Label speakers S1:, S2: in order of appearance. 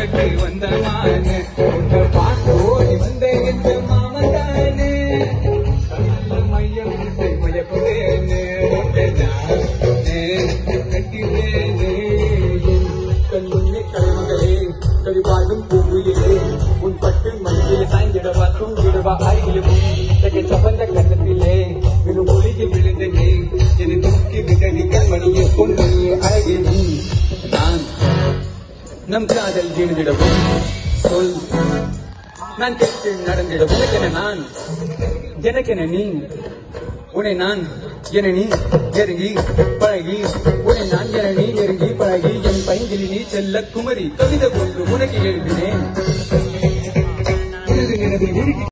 S1: கட்டி வந்த மானு உன்னை பார்த்து ஓடி வந்த எந்த மாமதானே கண்ணுல மையம் இசை மயக்குதேனே உன்னை நானே கட்டினேனே கண்முன்னே கலைமகளே கவி பாடும் பூங்குயிலே உன் பட்டு மணியிலே சாய்ந்திடவா தூங்கிடவா அருகிலும் சபந்த கண்ணத்திலே வெறும் ஒளியில் விழுந்தனே என்னை தூக்கி விட்ட நீ கண்மணியை கொண்டு அழகினி நான் நம் காதல் வீழ்ந்திடவும் சொல் நான் கேட்டு நடந்திடவும் எனக்கென நான் எனக்கென நீ உன்னை நான் என நீ நெருங்கி பழகி உன்னை நான் என நீ நெருங்கி பழகி என் பைங்கிலி நீ செல்ல குமரி கவிதை ஒன்று உனக்கு எழுதினேன் எனது நினைவில் உருகி